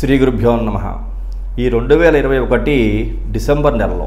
శ్రీ గురుభ్యో నమ ఈ రెండు వేల ఇరవై ఒకటి డిసెంబర్ నెలలో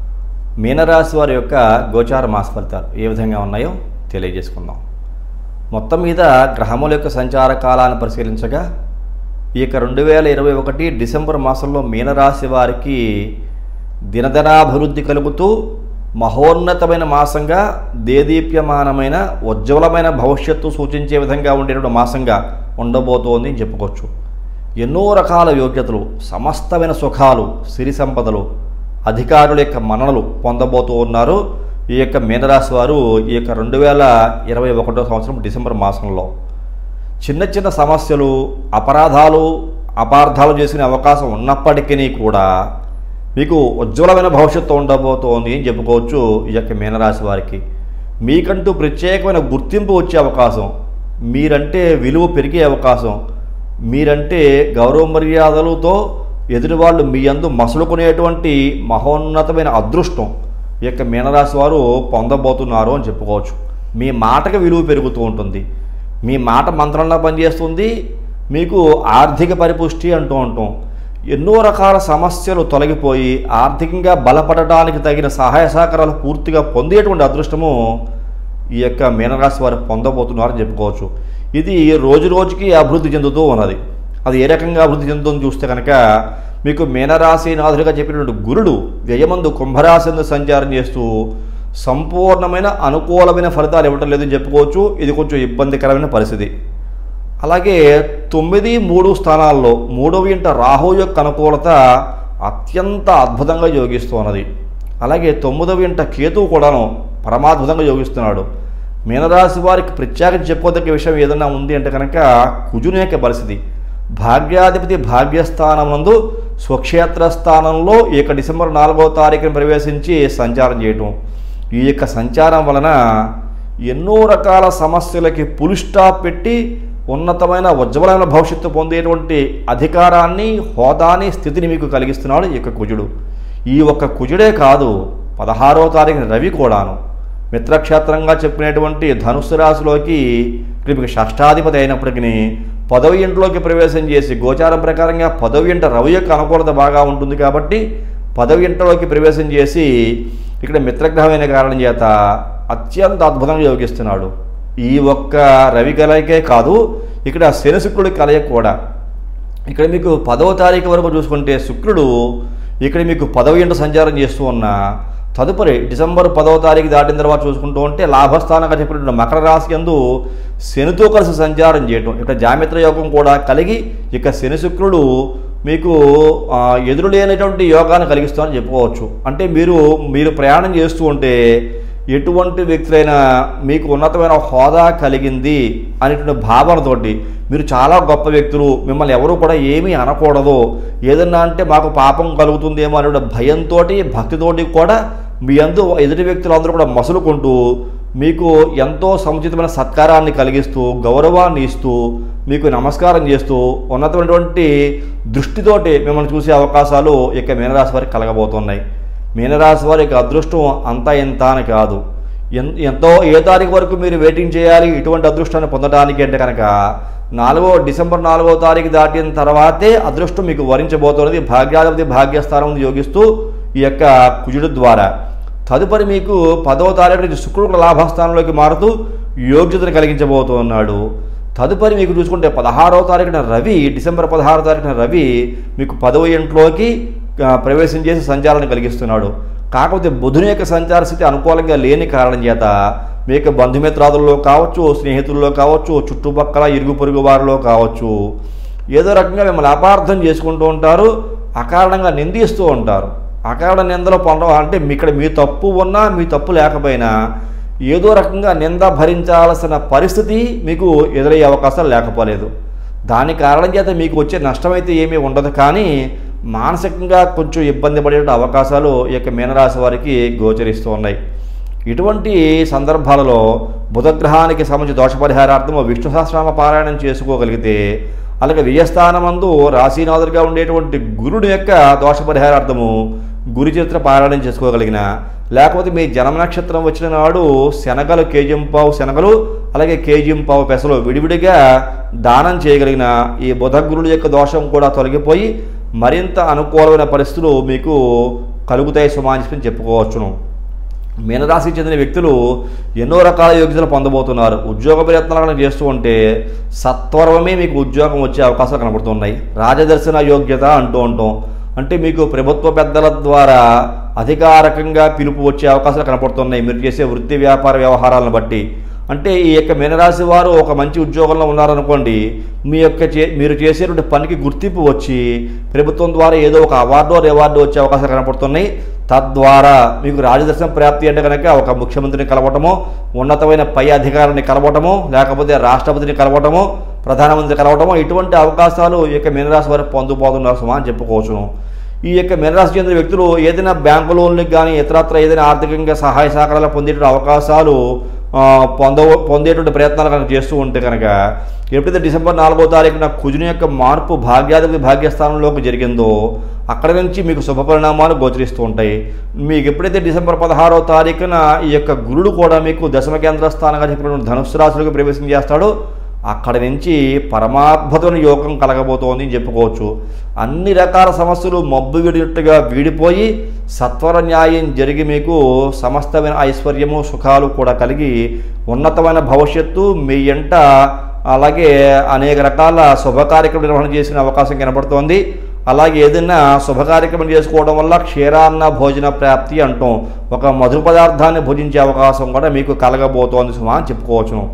మీనరాశి వారి యొక్క గోచార మాస ఫలితాలు ఏ విధంగా ఉన్నాయో తెలియజేసుకుందాం మొత్తం మీద గ్రహముల యొక్క సంచార కాలాన్ని పరిశీలించగా ఈ యొక్క రెండు వేల ఇరవై ఒకటి డిసెంబర్ మాసంలో మీనరాశి వారికి దినదినాభివృద్ధి కలుగుతూ మహోన్నతమైన మాసంగా దేదీప్యమానమైన ఉజ్వలమైన భవిష్యత్తు సూచించే విధంగా ఉండేటువంటి మాసంగా ఉండబోతోంది అని చెప్పుకోవచ్చు ఎన్నో రకాల యోగ్యతలు సమస్తమైన సుఖాలు సిరి సంపదలు అధికారుల యొక్క మన్ననలు పొందబోతూ ఉన్నారు ఈ యొక్క మీనరాశి వారు ఈ యొక్క రెండు వేల ఇరవై ఒకటో సంవత్సరం డిసెంబర్ మాసంలో చిన్న చిన్న సమస్యలు అపరాధాలు అపార్థాలు చేసిన అవకాశం ఉన్నప్పటికీ కూడా మీకు ఉజ్వలమైన భవిష్యత్తు ఉండబోతోంది అని చెప్పుకోవచ్చు ఈ యొక్క మీనరాశి వారికి మీకంటూ ప్రత్యేకమైన గుర్తింపు వచ్చే అవకాశం మీరంటే విలువ పెరిగే అవకాశం మీరంటే గౌరవ మర్యాదలతో ఎదుటివాళ్ళు మీ అందు మసలుకునేటువంటి మహోన్నతమైన అదృష్టం ఈ యొక్క మీనరాశి వారు పొందబోతున్నారు అని చెప్పుకోవచ్చు మీ మాటకి విలువ పెరుగుతూ ఉంటుంది మీ మాట మంత్రంలా పనిచేస్తుంది మీకు ఆర్థిక పరిపుష్టి అంటూ ఉంటాం ఎన్నో రకాల సమస్యలు తొలగిపోయి ఆర్థికంగా బలపడటానికి తగిన సహాయ సహకారాలు పూర్తిగా పొందేటువంటి అదృష్టము ఈ యొక్క మీనరాశి వారు పొందబోతున్నారని చెప్పుకోవచ్చు ఇది రోజు రోజుకి అభివృద్ధి చెందుతూ ఉన్నది అది ఏ రకంగా అభివృద్ధి చెందుతుందని చూస్తే కనుక మీకు మీనరాశి నాథుడిగా చెప్పినటువంటి గురుడు వ్యయమందు కుంభరాశి యందు సంచారం చేస్తూ సంపూర్ణమైన అనుకూలమైన ఫలితాలు ఇవ్వటం లేదని చెప్పుకోవచ్చు ఇది కొంచెం ఇబ్బందికరమైన పరిస్థితి అలాగే తొమ్మిది మూడు స్థానాల్లో మూడవ ఇంట రాహు యొక్క అనుకూలత అత్యంత అద్భుతంగా యోగిస్తూ ఉన్నది అలాగే తొమ్మిదవ ఇంట కేతువు కూడాను పరమాద్భుతంగా యోగిస్తున్నాడు మీనరాశి వారికి ప్రత్యేకించి చెప్పుకోదగ్గ విషయం ఏదైనా ఉంది అంటే కనుక కుజుని యొక్క పరిస్థితి భాగ్యాధిపతి భాగ్యస్థానం నందు స్వక్షేత్ర స్థానంలో ఈ యొక్క డిసెంబర్ నాలుగవ తారీఖున ప్రవేశించి సంచారం చేయటం ఈ యొక్క సంచారం వలన ఎన్నో రకాల సమస్యలకి పులి స్టాప్ పెట్టి ఉన్నతమైన ఉజ్వలమైన భవిష్యత్తు పొందేటువంటి అధికారాన్ని హోదాని స్థితిని మీకు కలిగిస్తున్నాడు ఈ యొక్క కుజుడు ఈ ఒక్క కుజుడే కాదు పదహారవ తారీఖున రవి కూడాను మిత్రక్షేత్రంగా చెప్పుకునేటువంటి ధనుస్సు రాశిలోకి ఇక్కడ మీకు షష్టాధిపతి అయినప్పటికీ పదవి ఇంట్లోకి ప్రవేశం చేసి గోచారం ప్రకారంగా పదవి ఇంట రవి యొక్క అనుకూలత బాగా ఉంటుంది కాబట్టి పదవి ఇంట్లోకి ప్రవేశం చేసి ఇక్కడ మిత్రగ్రహమైన కారణం చేత అత్యంత అద్భుతంగా యోగిస్తున్నాడు ఈ ఒక్క రవి కలయికే కాదు ఇక్కడ శని శుక్రుడి కలయిక కూడా ఇక్కడ మీకు పదవ తారీఖు వరకు చూసుకుంటే శుక్రుడు ఇక్కడ మీకు పదవి ఇంట సంచారం చేస్తూ ఉన్న తదుపరి డిసెంబర్ పదవ తారీఖు దాటిన తర్వాత చూసుకుంటూ ఉంటే లాభస్థానంగా చెప్పినటువంటి మకర రాశి యందు శనితో కలిసి సంచారం చేయటం ఇక్కడ జామిత్ర యోగం కూడా కలిగి ఇక శని శుక్రుడు మీకు ఆ, ఎదురు లేనటువంటి యోగాన్ని కలిగిస్తామని చెప్పుకోవచ్చు అంటే మీరు మీరు ప్రయాణం చేస్తూ ఉంటే ఎటువంటి వ్యక్తులైనా మీకు ఉన్నతమైన హోదా కలిగింది అనేటువంటి భావనతోటి మీరు చాలా గొప్ప వ్యక్తులు మిమ్మల్ని ఎవరు కూడా ఏమీ అనకూడదు ఏదన్నా అంటే మాకు పాపం కలుగుతుందేమో అనే భయంతో భక్తితోటి కూడా మీ అందు ఎదుటి వ్యక్తులందరూ కూడా మసులుకుంటూ మీకు ఎంతో సముచితమైన సత్కారాన్ని కలిగిస్తూ గౌరవాన్ని ఇస్తూ మీకు నమస్కారం చేస్తూ ఉన్నతమైనటువంటి దృష్టితోటి మిమ్మల్ని చూసే అవకాశాలు ఇక మీనరాశి వారికి కలగబోతున్నాయి మీనరాశి వారి యొక్క అదృష్టం అంతా ఎంత అని కాదు ఎన్- ఎంతో ఏ తారీఖు వరకు మీరు వెయిటింగ్ చేయాలి ఇటువంటి అదృష్టాన్ని పొందడానికి అంటే కనుక నాలుగో డిసెంబర్ నాలుగో తారీఖు దాటిన తర్వాతే అదృష్టం మీకు వరించబోతున్నది భాగ్యాధిపతి భాగ్యస్థానం యోగిస్తూ ఈ యొక్క కుజుడు ద్వారా తదుపరి మీకు పదవ తారీఖు నుంచి శుక్రుడు లాభస్థానంలోకి మారుతూ యోగ్యతను కలిగించబోతున్నాడు తదుపరి మీకు చూసుకుంటే పదహారవ తారీఖున రవి డిసెంబర్ పదహారవ తారీఖున రవి మీకు పదవ ఇంట్లోకి ఆ, ప్రవేశం చేసి సంచారాన్ని కలిగిస్తున్నాడు కాకపోతే బుధుని యొక్క సంచార స్థితి అనుకూలంగా లేని కారణం చేత మీ యొక్క బంధుమిత్రాదుల్లో కావచ్చు స్నేహితుల్లో కావచ్చు చుట్టుపక్కల ఇరుగు పొరుగు వారిలో కావచ్చు ఏదో రకంగా మిమ్మల్ని అపార్థం చేసుకుంటూ ఉంటారు అకారణంగా నిందిస్తూ ఉంటారు అకారణ నిందలో పొందడం అంటే మీ ఇక్కడ మీ తప్పు ఉన్నా మీ తప్పు లేకపోయినా ఏదో రకంగా నింద భరించాల్సిన పరిస్థితి మీకు ఎదురయ్యే అవకాశాలు లేకపోలేదు దాని కారణం చేత మీకు వచ్చే నష్టమైతే ఏమీ ఉండదు కానీ మానసికంగా కొంచెం ఇబ్బంది పడే అవకాశాలు ఈ యొక్క మీనరాశి వారికి గోచరిస్తూ ఉన్నాయి ఇటువంటి సందర్భాలలో బుధగ్రహానికి సంబంధించి దోషపరిహారార్థం విష్ణు సహస్రనామ పారాయణం చేసుకోగలిగితే అలాగే వ్యయస్థానమందు రాశీనాథుడిగా ఉండేటువంటి గురుడు యొక్క దోషపరిహారార్థము గురుచరిత్ర పారాయణం చేసుకోగలిగిన లేకపోతే మీ జన్మ నక్షత్రం వచ్చిన నాడు శనగలు కేజీం పావు శనగలు అలాగే కేజీం పావు పెసలు విడివిడిగా దానం చేయగలిగిన ఈ బుధ గురుడు యొక్క దోషం కూడా తొలగిపోయి మరింత అనుకూలమైన పరిస్థితులు మీకు కలుగుతాయి సుమాని చెప్పుకోవచ్చును మీనరాశికి చెందిన వ్యక్తులు ఎన్నో రకాల యోగ్యతలు పొందబోతున్నారు ఉద్యోగ ప్రయత్నాలను చేస్తూ ఉంటే సత్వరమే మీకు ఉద్యోగం వచ్చే అవకాశాలు కనబడుతున్నాయి రాజదర్శన యోగ్యత అంటూ ఉంటాం అంటే మీకు ప్రభుత్వ పెద్దల ద్వారా అధికారికంగా పిలుపు వచ్చే అవకాశాలు కనపడుతున్నాయి మీరు చేసే వృత్తి వ్యాపార వ్యవహారాలను బట్టి అంటే ఈ యొక్క మీనరాశి వారు ఒక మంచి ఉద్యోగంలో ఉన్నారనుకోండి మీ యొక్క చే మీరు చేసేటువంటి పనికి గుర్తింపు వచ్చి ప్రభుత్వం ద్వారా ఏదో ఒక అవార్డు రివార్డు వచ్చే అవకాశాలు కనపడుతున్నాయి తద్వారా మీకు రాజదర్శనం ప్రాప్తి అంటే కనుక ఒక ముఖ్యమంత్రిని కలవటమో ఉన్నతమైన పై అధికారిని కలవటమో లేకపోతే రాష్ట్రపతిని కలవటమో ప్రధానమంత్రి కలవటమో ఇటువంటి అవకాశాలు ఈ యొక్క మీనరాశి వారు పొందుపోతున్నారు సుమా అని చెప్పుకోవచ్చును ఈ యొక్క మీనరాశి చెందిన వ్యక్తులు ఏదైనా బ్యాంకు లోన్లకు కానీ ఇతరత్ర ఏదైనా ఆర్థికంగా సహాయ సహకారాలు పొందేటువంటి అవకాశాలు ఆ, పొంద పొందేటువంటి ప్రయత్నాలు కనుక చేస్తూ ఉంటే కనుక ఎప్పుడైతే డిసెంబర్ నాలుగో తారీఖున కుజుని యొక్క మార్పు భాగ్యాధిపతి భాగ్యస్థానంలోకి జరిగిందో అక్కడి నుంచి మీకు శుభ పరిణామాలు గోచరిస్తూ ఉంటాయి మీకు ఎప్పుడైతే డిసెంబర్ పదహారో తారీఖున ఈ యొక్క గురుడు కూడా మీకు దశమ కేంద్ర స్థానంగా చెప్పినటువంటి ధనుస్సు రాశులకు ప్రవేశం చేస్తాడు అక్కడి నుంచి పరమాద్భుతమైన యోగం కలగబోతోంది అని చెప్పుకోవచ్చు అన్ని రకాల సమస్యలు మబ్బు విడినట్టుగా వీడిపోయి సత్వర న్యాయం జరిగి మీకు సమస్తమైన ఐశ్వర్యము సుఖాలు కూడా కలిగి ఉన్నతమైన భవిష్యత్తు మీ ఎంట అలాగే అనేక రకాల శుభ కార్యక్రమం నిర్వహణ చేసిన అవకాశం కనబడుతోంది అలాగే ఏదైనా శుభ కార్యక్రమం చేసుకోవడం వల్ల క్షీరాన్న భోజన ప్రాప్తి అంటాం ఒక మధుర పదార్థాన్ని భుజించే అవకాశం కూడా మీకు కలగబోతోంది సుమా అని చెప్పుకోవచ్చును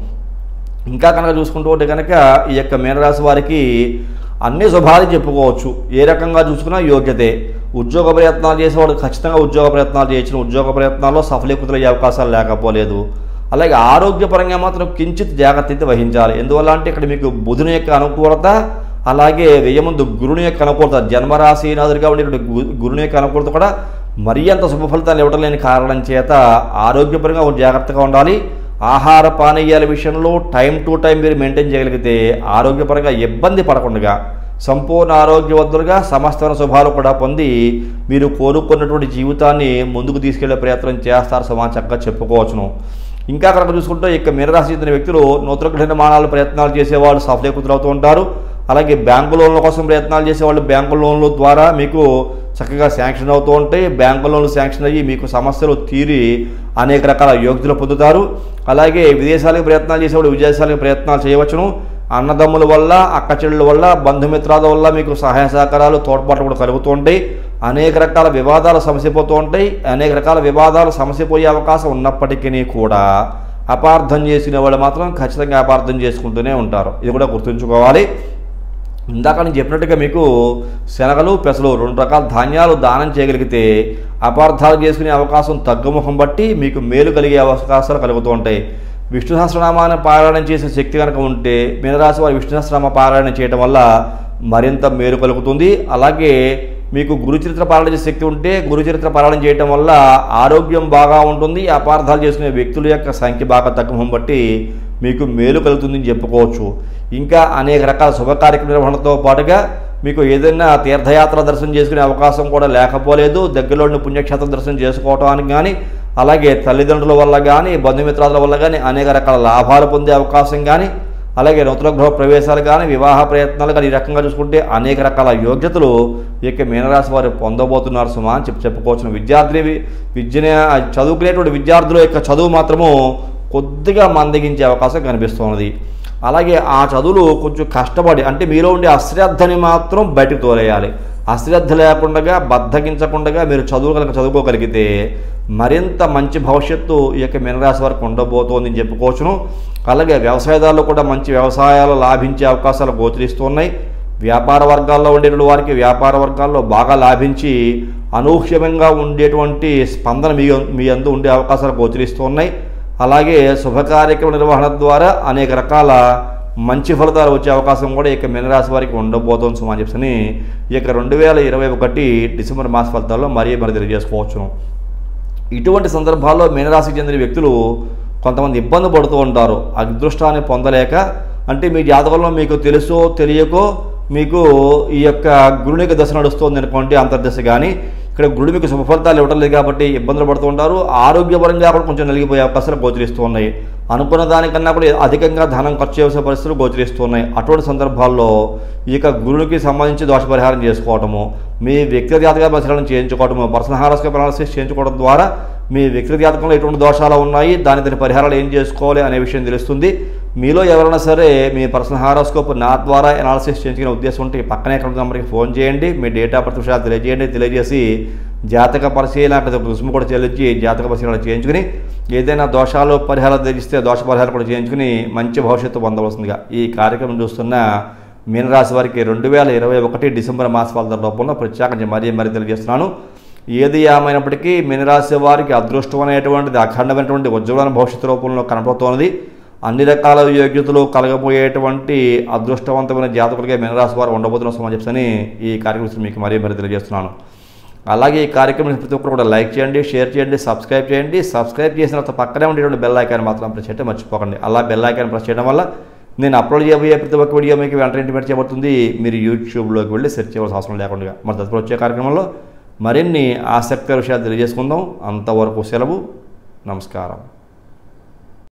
ఇంకా కనుక చూసుకుంటూ ఉంటే కనుక ఈ యొక్క మీనరాశి వారికి అన్ని శుభాలు చెప్పుకోవచ్చు ఏ రకంగా చూసుకున్నా యోగ్యతే ఉద్యోగ ప్రయత్నాలు చేసేవాడు ఖచ్చితంగా ఉద్యోగ ప్రయత్నాలు చేయొచ్చు ఉద్యోగ ప్రయత్నాల్లో సఫలీకృతులయ్యే అవకాశాలు లేకపోలేదు అలాగే ఆరోగ్యపరంగా మాత్రం కించిత్ జాగ్రత్త అయితే వహించాలి ఎందువల్ల అంటే ఇక్కడ మీకు బుధుని యొక్క అనుకూలత అలాగే వెయ్యముందు గురుని యొక్క అనుకూలత జన్మరాశి నాదుడిగా ఉండేటువంటి గు- గురుని యొక్క అనుకూలత కూడా మరీ అంత శుభ ఫలితాలు ఇవ్వడం లేని కారణం చేత ఆరోగ్యపరంగా జాగ్రత్తగా ఉండాలి ఆహార పానీయాల విషయంలో టైం టు టైం మీరు మెయింటైన్ చేయగలిగితే ఆరోగ్యపరంగా ఇబ్బంది పడకుండా సంపూర్ణ ఆరోగ్యవంతులుగా సమస్తమైన శుభాలు కూడా పొంది మీరు కోరుకున్నటువంటి జీవితాన్ని ముందుకు తీసుకెళ్లే ప్రయత్నం చేస్తారు సమాచంగా చెప్పుకోవచ్చును ఇంకా కనుక చూసుకుంటే ఇక మీనరాశి చెందిన వ్యక్తులు నూతన గృహ నిర్మాణాలు ప్రయత్నాలు చేసేవాళ్ళు సఫలీకృతులు అవుతూ ఉంటారు అలాగే బ్యాంకు లోన్ల కోసం ప్రయత్నాలు చేసేవాళ్ళు బ్యాంకు లోన్ల ద్వారా మీకు చక్కగా శాంక్షన్ అవుతూ ఉంటాయి బ్యాంకు లోన్లు శాంక్షన్ అయ్యి మీకు సమస్యలు తీరి అనేక రకాల యోగ్యతలు పొందుతారు అలాగే విదేశాలకు ప్రయత్నాలు చేసేవాళ్ళు విదేశాలకు ప్రయత్నాలు చేయవచ్చును అన్నదమ్ముల వల్ల అక్క చెల్లెల వల్ల బంధుమిత్రాల వల్ల మీకు సహాయ సహకారాలు తోడ్పాటు కూడా కలుగుతూ ఉంటాయి అనేక రకాల వివాదాలు సమసిపోతూ ఉంటాయి అనేక రకాల వివాదాలు సమసిపోయే అవకాశం ఉన్నప్పటికీ కూడా అపార్థం చేసిన వాళ్ళు మాత్రం ఖచ్చితంగా అపార్థం చేసుకుంటూనే ఉంటారు ఇది కూడా గుర్తుంచుకోవాలి ఇందాక నేను చెప్పినట్టుగా మీకు శనగలు పెసలు రెండు రకాల ధాన్యాలు దానం చేయగలిగితే అపార్థాలు చేసుకునే అవకాశం తగ్గుముఖం బట్టి మీకు మేలు కలిగే అవకాశాలు కలుగుతూ ఉంటాయి విష్ణు సహస్రనామాన్ని పారాయణం చేసే శక్తి కనుక ఉంటే మీనరాశి వారి విష్ణు సహస్రనామ పారాయణ చేయడం వల్ల మరింత మేలు కలుగుతుంది అలాగే మీకు గురుచరిత్ర పారాయణ చేసే శక్తి ఉంటే గురుచరిత్ర పారాయణ చేయడం వల్ల ఆరోగ్యం బాగా ఉంటుంది అపార్థాలు చేసుకునే వ్యక్తుల యొక్క సంఖ్య బాగా తగ్గుముఖం బట్టి మీకు మేలు కలుగుతుందని చెప్పుకోవచ్చు ఇంకా అనేక రకాల శుభ కార్యక్రమ నిర్వహణతో పాటుగా మీకు ఏదైనా తీర్థయాత్ర దర్శనం చేసుకునే అవకాశం కూడా లేకపోలేదు దగ్గరలోని పుణ్యక్షేత్రం దర్శనం చేసుకోవడానికి కానీ అలాగే తల్లిదండ్రుల వల్ల కానీ బంధుమిత్రాల వల్ల కానీ అనేక రకాల లాభాలు పొందే అవకాశం కానీ అలాగే నూతన గృహ ప్రవేశాలు కానీ వివాహ ప్రయత్నాలు కానీ ఈ రకంగా చూసుకుంటే అనేక రకాల యోగ్యతలు ఈ యొక్క మీనరాశి వారు పొందబోతున్నారు సుమా అని చెప్పి చెప్పుకోవచ్చు విద్యార్థి వి- విద్యని చదువుకునేటువంటి విద్యార్థుల యొక్క చదువు మాత్రము కొద్దిగా మందగించే అవకాశం కనిపిస్తున్నది అలాగే ఆ చదువులు కొంచెం కష్టపడి అంటే మీలో ఉండే అశ్రద్ధని మాత్రం బయటకు తోలేయాలి అశ్రద్ధ లేకుండా బద్దగించకుండా మీరు చదువు కనుక చదువుకోగలిగితే మరింత మంచి భవిష్యత్తు ఈ యొక్క మీనరాశి వరకు ఉండబోతోంది అని చెప్పుకోవచ్చును అలాగే వ్యవసాయదారులు కూడా మంచి వ్యవసాయాలు లాభించే అవకాశాలు గోచరిస్తున్నాయి వ్యాపార వర్గాల్లో ఉండేటువంటి వారికి వ్యాపార వర్గాల్లో బాగా లాభించి అనూహ్యంగా ఉండేటువంటి స్పందన మీ మీ అందు ఉండే అవకాశాలు గోచరిస్తున్నాయి అలాగే శుభ కార్యక్రమ నిర్వహణ ద్వారా అనేక రకాల మంచి ఫలితాలు వచ్చే అవకాశం కూడా ఈ యొక్క మీనరాశి వారికి ఉండబోతోంది సుమా అని చెప్పని ఈ యొక్క రెండు వేల ఇరవై ఒకటి డిసెంబర్ మాస ఫలితాల్లో మరీ మరి తెలియజేసుకోవచ్చును ఇటువంటి సందర్భాల్లో మీనరాశికి చెందిన వ్యక్తులు కొంతమంది ఇబ్బంది పడుతూ ఉంటారు అదృష్టాన్ని పొందలేక అంటే మీ జాతకంలో మీకు తెలుసో తెలియకో మీకు ఈ యొక్క గురుని యొక్క దశ నడుస్తుంది అనుకోండి అంతర్దశ కానీ ఇక్కడ గురుడు మీకు శుభ ఫలితాలు ఇవ్వడం లేదు కాబట్టి ఇబ్బందులు పడుతూ ఉంటారు ఆరోగ్యపరంగా కూడా కొంచెం నలిగిపోయే అవకాశాలు గోచరిస్తూ ఉన్నాయి అనుకున్న దానికన్నా కూడా అధికంగా ధనం ఖర్చు చేసే పరిస్థితులు గోచరిస్తూ ఉన్నాయి అటువంటి సందర్భాల్లో ఇక గురునికి సంబంధించి దోష పరిహారం చేసుకోవటము మీ వ్యక్తిగత జాతక పరిశీలన చేయించుకోవటము పర్సనల్ హారోస్కోప్ అనాలిసిస్ చేయించుకోవడం ద్వారా మీ వ్యక్తిగత జాతకంలో ఎటువంటి దోషాలు ఉన్నాయి దాని దాని పరిహారాలు ఏం చేసుకోవాలి అనే విషయం తెలుస్తుంది మీలో ఎవరైనా సరే మీ పర్సనల్ హారోస్కోప్ నా ద్వారా అనాలిసిస్ చేయించుకునే ఉద్దేశం ఉంటే ఈ పక్కనే ఎక్కడ నెంబర్కి ఫోన్ చేయండి మీ డేట్ ఆఫ్ బర్త్ విషయాలు తెలియజేయండి తెలియజేసి జాతక పరిశీలన లేదా రుసుము కూడా చెల్లించి జాతక పరిశీలన చేయించుకుని ఏదైనా దోషాలు పరిహారాలు తెలిస్తే దోష పరిహారాలు కూడా చేయించుకుని మంచి భవిష్యత్తు పొందవలసిందిగా ఈ కార్యక్రమం చూస్తున్న మీనరాశి వారికి రెండు వేల ఇరవై ఒకటి డిసెంబర్ మాస ఫలితాల రూపంలో ప్రత్యేకించి మరీ మరీ తెలియజేస్తున్నాను ఏది ఏమైనప్పటికీ మీనరాశి వారికి అదృష్టం అనేటువంటిది అఖండమైనటువంటి ఉజ్వలమైన భవిష్యత్తు రూపంలో కనపడుతోన్నది అన్ని రకాల యోగ్యతలు కలగబోయేటువంటి అదృష్టవంతమైన జాతకులుగా మీనరాశి వారు ఉండబోతున్న సమయం చెప్పని ఈ కార్యక్రమం మీకు మరీ మరీ తెలియజేస్తున్నాను అలాగే ఈ కార్యక్రమం ప్రతి ఒక్కరు కూడా లైక్ చేయండి షేర్ చేయండి సబ్స్క్రైబ్ చేయండి సబ్స్క్రైబ్ చేసిన తర్వాత పక్కనే ఉండేటువంటి బెల్ ఐకాన్ మాత్రం ప్రెస్ చేయడం మర్చిపోకండి అలా బెల్ ఐకాన్ ప్రెస్ చేయడం వల్ల నేను అప్లోడ్ చేయబోయే ప్రతి ఒక్క వీడియో మీకు వెంటనే ఇంటిమేట్ చేయబడుతుంది మీరు యూట్యూబ్లోకి వెళ్ళి సెర్చ్ చేయవలసిన అవసరం లేకుండా మరి తదుపరి వచ్చే కార్యక్రమంలో మరిన్ని ఆసక్తికర విషయాలు తెలియజేసుకుందాం అంతవరకు సెలవు నమస్కారం